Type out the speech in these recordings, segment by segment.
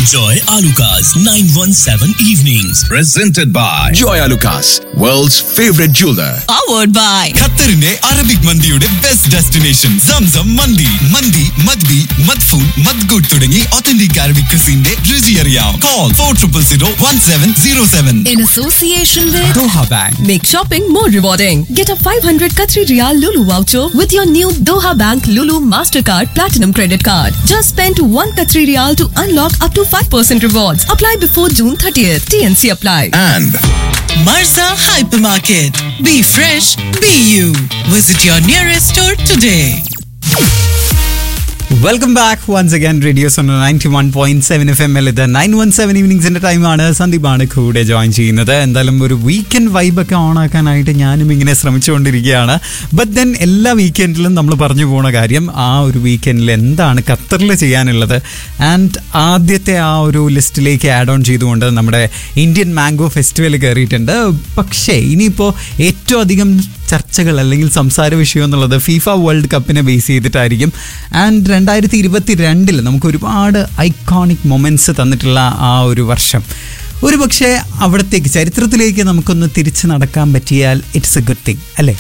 Enjoy Alucard's 917 evenings. presented by Joy Lucas, world's favorite jeweler. powered by ഖത്തറിന്റെ Arabic മന്തിയുടെ best destination Zamzam മന്തി മന്തി മദ്ബി മദ്ഫൂൺ മദ്ഗുഡ് തുടങ്ങി ഒത്തന്റിക് അറബിക് ക്രിസിന്റെ രുചി അറിയാം call four triple zero one seven zero seven in association with Doha bank Make shopping more rewarding. Get a 500 Qatari Riyal Lulu voucher with your new Doha Bank Lulu Mastercard Platinum Credit Card. Just spend 1 Qatari Riyal to unlock up to 5% rewards. Apply before June 30th. TNC apply. And Marza Hypermarket. Be fresh, be you. Visit your nearest store today. Welcome back once again radio zone ninety one point seven F M L ഇത് nine one seven ഈവനിങ്സിന്റെ ടൈമാണ് സന്ദീപാണ് കൂടെ join ചെയ്യുന്നത് എന്തായാലും ഒരു weekend വൈബൊക്കെ on ആക്കാനായിട്ട് ഞാനും ഇങ്ങനെ ശ്രമിച്ചുകൊണ്ടിരിക്കുകയാണ് ബട്ട് ദെൻ എല്ലാ വീക്കെൻഡിലും നമ്മൾ പറഞ്ഞു പോണ കാര്യം ആ ഒരു വീക്കെൻഡിൽ എന്താണ് ഖത്തറിൽ ചെയ്യാനുള്ളത് ആൻഡ് ആദ്യത്തെ ആ ഒരു ലിസ്റ്റിലേക്ക് ആഡ് ഓൺ ചെയ്തുകൊണ്ട് നമ്മുടെ ഇന്ത്യൻ മാംഗോ ഫെസ്റ്റിവൽ കയറിയിട്ടുണ്ട് പക്ഷേ ഇനിയിപ്പോൾ ഏറ്റവും അധികം ചർച്ചകൾ അല്ലെങ്കിൽ സംസാര വിഷയം എന്നുള്ളത് ഫീഫ വേൾഡ് കപ്പിനെ ബേസ് ചെയ്തിട്ടായിരിക്കും ആൻഡ് രണ്ടായിരത്തി ഇരുപത്തി രണ്ടിൽ നമുക്ക് ഒരുപാട് ഐക്കോണിക് മൊമെൻറ്റ്സ് തന്നിട്ടുള്ള ആ ഒരു വർഷം ഒരു പക്ഷേ അവിടത്തേക്ക് ചരിത്രത്തിലേക്ക് നമുക്കൊന്ന് തിരിച്ചു നടക്കാൻ പറ്റിയാൽ ഇറ്റ്സ് എ ഗുഡ് തിങ് അല്ലേ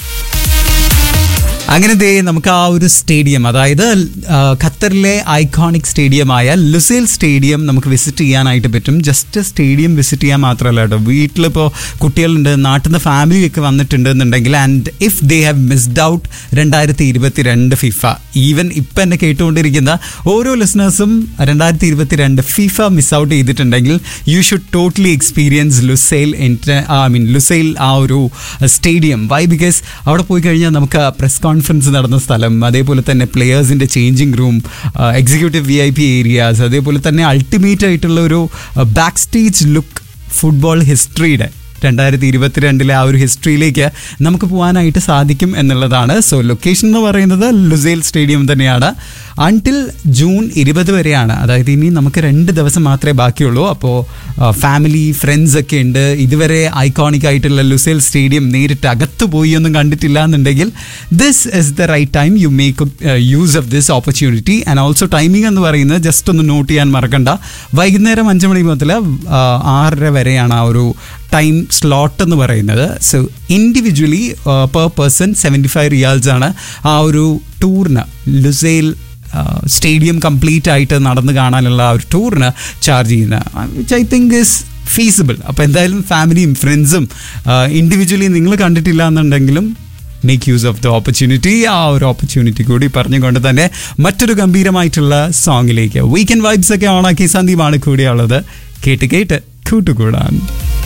അങ്ങനെ ദേ നമുക്ക് ആ ഒരു സ്റ്റേഡിയം അതായത് ആ, ഖത്തറിലെ ഐക്കോണിക് സ്റ്റേഡിയമായ ലുസേൽ സ്റ്റേഡിയം നമുക്ക് വിസിറ്റ് ചെയ്യാനായിട്ട് പറ്റും ജസ്റ്റ് സ്റ്റേഡിയം വിസിറ്റ് ചെയ്യാൻ മാത്രമല്ല കേട്ടോ വീട്ടിലിപ്പോൾ കുട്ടികളുണ്ട് നാട്ടിൽ നിന്ന് ഫാമിലി ഒക്കെ വന്നിട്ടുണ്ട് എന്നുണ്ടെങ്കിൽ and if they have missed out രണ്ടായിരത്തി ഇരുപത്തി രണ്ട് ഫിഫ ഈവൻ ഇപ്പം എന്നെ കേട്ടുകൊണ്ടിരിക്കുന്ന ഓരോ ലിസണേഴ്സും രണ്ടായിരത്തി ഇരുപത്തി രണ്ട് ഫിഫ മിസ് ഔട്ട് ചെയ്തിട്ടുണ്ടെങ്കിൽ you should totally experience Lusail I mean Lusail ആ ഒരു സ്റ്റേഡിയം വൈ ബിക്കോസ് അവിടെ പോയി കഴിഞ്ഞാൽ നമുക്ക് പ്രസ് കോൺഫറൻസ് നടന്ന സ്ഥലം അതേപോലെ തന്നെ പ്ലെയേഴ്സിൻ്റെ changing room executive V I P areas അതേപോലെ തന്നെ അൾട്ടിമേറ്റ് ആയിട്ടുള്ള ഒരു ബാക്ക് സ്റ്റേജ് ലുക്ക് ഫുട്ബോൾ ഹിസ്റ്ററിയുടെ രണ്ടായിരത്തി ഇരുപത്തിരണ്ടിലെ ആ ഒരു ഹിസ്റ്ററിയിലേക്ക് നമുക്ക് പോകാനായിട്ട് സാധിക്കും എന്നുള്ളതാണ് സോ ലൊക്കേഷൻ എന്ന് പറയുന്നത് ലുസേൽ സ്റ്റേഡിയം തന്നെയാണ് അൺടിൽ ജൂൺ ഇരുപത് വരെയാണ് അതായത് ഇനി നമുക്ക് രണ്ട് ദിവസം മാത്രമേ ബാക്കിയുള്ളൂ അപ്പോൾ ഫാമിലി ഫ്രണ്ട്സ് ഒക്കെ ഉണ്ട് ഇതുവരെ ഐക്കോണിക് ആയിട്ടുള്ള ലുസേൽ സ്റ്റേഡിയം നേരിട്ട് അകത്ത് പോയി ഒന്നും കണ്ടിട്ടില്ല എന്നുണ്ടെങ്കിൽ this is the right time you make use of this opportunity and also timing എന്ന് പറയുന്നത് ജസ്റ്റ് ഒന്ന് നോട്ട് ചെയ്യാൻ മറക്കണ്ട വൈകുന്നേരം അഞ്ച് മണി മുതൽ ആ, ആറര വരെയാണ് ആ ഒരു ടൈം സ്ലോട്ട് എന്ന് പറയുന്നത് so individually per person seventy five riyals ആണ് ആ ഒരു ടൂറിന് ലുസൈൽ സ്റ്റേഡിയം കംപ്ലീറ്റ് ആയിട്ട് നടന്ന് കാണാനുള്ള ആ ഒരു ടൂറിന് ചാർജ് ചെയ്യുന്ന which I think is feasible അപ്പോൾ എന്തായാലും ഫാമിലിയും ഫ്രണ്ട്സും ഇൻഡിവിജ്വലി നിങ്ങൾ കണ്ടിട്ടില്ല എന്നുണ്ടെങ്കിലും make use of the opportunity ആ ഒരു ഓപ്പർച്യൂണിറ്റി കൂടി പറഞ്ഞുകൊണ്ട് തന്നെ മറ്റൊരു ഗംഭീരമായിട്ടുള്ള സോങ്ങിലേക്ക് വീക്കെൻഡ് വൈബ്സ് ഒക്കെ ഓണാക്കി സന്ദീപാണ് കൂടെയുള്ളത് കേട്ട് കേട്ട് കൂട്ടുകൂടാൻ